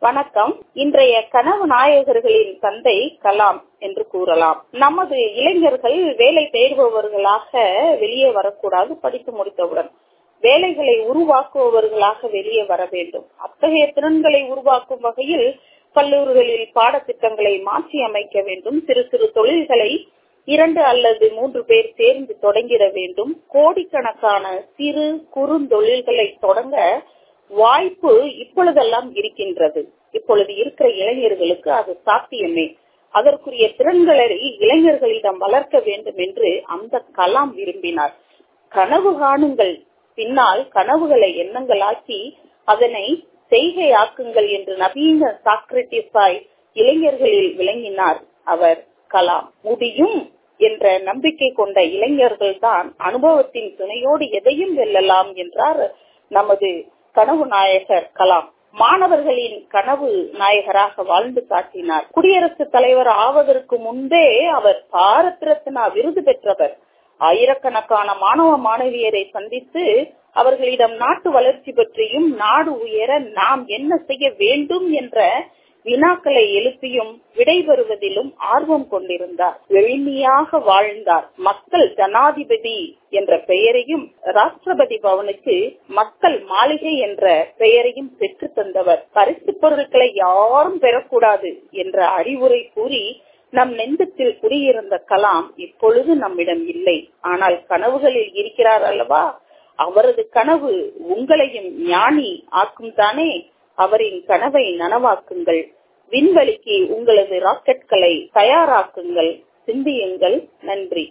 வணக்கம் இன்றைய கனவு நாயகர்களின் தந்தை கலாம் என்று கூறலாம் நமது இளைஞர்கள் வேலை தேடுபவர்களாக வெளியே வரக்கூடாது படித்து முடித்தவுடன் வேலைகளை உருவாக்குபவர்களாக வெளியே வர வேண்டும் அத்தகைய திறன்களை உருவாக்கும் வகையில் கல்லூரிகளில் பாடத்திட்டங்களை மாற்றி அமைக்க வேண்டும் சிறு சிறு தொழில்களை இரண்டு அல்லது மூன்று பேர் சேர்ந்து தொடங்கிட வேண்டும் கோடிக்கணக்கான சிறு குறுந்தொழில்களை தொடங்க வாய்ப்பு இப்பொழுதெல்லாம் இருக்கின்றது இப்பொழுது இருக்கிற இளைஞர்களுக்கு அது சாத்தியமே அதற்குரிய திறன்களை இளைஞர்களிடம் வளர்க்க வேண்டும் என்று அந்த கலாம் விரும்பினார் கனவு காணுங்கள் பின்னால் கனவுகளை எண்ணங்களாக்கி அதனை செய்கையாக்குங்கள் என்று நவீன சாக்ரட்டிஸாய் இளைஞர்களில் விளங்கினார் அவர் கலாம் முடியும் என்ற நம்பிக்கை கொண்ட இளைஞர்கள் தான் அனுபவத்தின் துணையோடு எதையும் வெல்லலாம் என்றார் நமது கனவு நாயகர் கலாம் மாணவர்களின் கனவு நாயகராக வாழ்ந்து காட்டினார் குடியரசுத் தலைவர் ஆவதற்கு முன்பே அவர் பாரத் ரத்னா விருது பெற்றவர் ஆயிரக்கணக்கான மாணவ மாணவியரை சந்தித்து அவர்களிடம் நாட்டு வளர்ச்சி பற்றியும் நாடு உயர நாம் என்ன செய்ய வேண்டும் என்ற வினாக்களை எழுப்பியும் விடைபெறுவதிலும் ஆர்வம் கொண்டிருந்தார் எளிமையாக வாழ்ந்தார் மக்கள் ஜனாதிபதி என்ற பெயரையும் ராஷ்டிரபதி பவனுக்கு மக்கள் மாளிகை என்ற பெயரையும் பெற்று தந்தவர் பரிசு பொருட்களை யாரும் பெறக்கூடாது என்ற அறிவுரை கூறி நம் நெஞ்சத்தில் குடியிருந்த கலாம் இப்பொழுது நம்மிடம் இல்லை ஆனால் கனவுகளில் இருக்கிறார் அல்லவா அவரது கனவு உங்களையும் ஞானி ஆக்கும் தானே அவரின் கனவை நனவாக்குங்கள் விண்வெளிக்கு உங்களது ராக்கெட்களை தயாராக்குங்கள் சிந்தியுங்கள் நன்றி